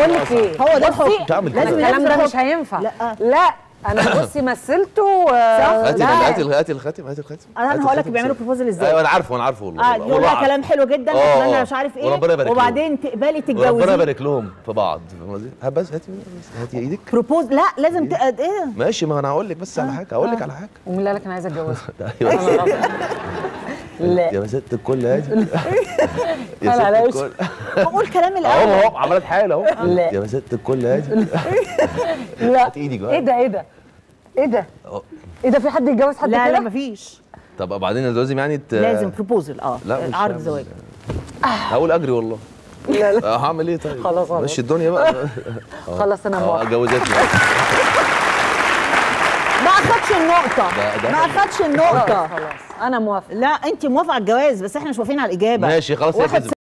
بقول لك ايه هو ده بصي، الحب. تعمل كده. لازم الكلام ده الحب. مش هينفع لا. لا انا بصي مثلته آه، هاتي لا. هاتي هاتي الخاتم هاتي الخاتم انا هاتي هقول لك الخاتم. بيعملوا بروبوزل ازاي ايوه انا عارفه انا عارفه والله اه والله. يقول والله لها عارف. كلام حلو جدا آه، اتمنى آه. مش عارف ايه وربنا يبارك لهم. وبعدين تقبلي وربنا تتجوزي يبارك لهم في بعض فاهم قصدي؟ هات بس هاتي بس هاتي ايدك بروبوز لا لازم ت... ايه ماشي ما انا هقول لك بس على حاجه هقول لك على حاجه ومين اللي قال لك انا عايزه اتجوزها ايوه لا يا ست الكل هادي يا قال عليا ست الكل قول كلام اهو الاول اهو عملت حاله اهو لا. يا ست الكل هادي لا هات ايدك بقى ايه ده ايه ده ايه ده أهو. ايه ده في حد يتجوز حد لا لا كده مفيش طب بعدين لازم يعني ت... لازم بروبوزل اه لا مش عرض هعمل- زواج هقول اجري والله لا لا آه، هعمل ايه طيب خلاص، خلاص. مشي الدنيا بقى خلاص انا اه موافقه جوزتني ما اخدش النقطه ده- ده- ما اخدش خلاص النقطه خلاص انا موافقه لا انت موافقه على الجواز بس احنا مش موافقين على الاجابه ماشي خلاص هي واحد كذبت.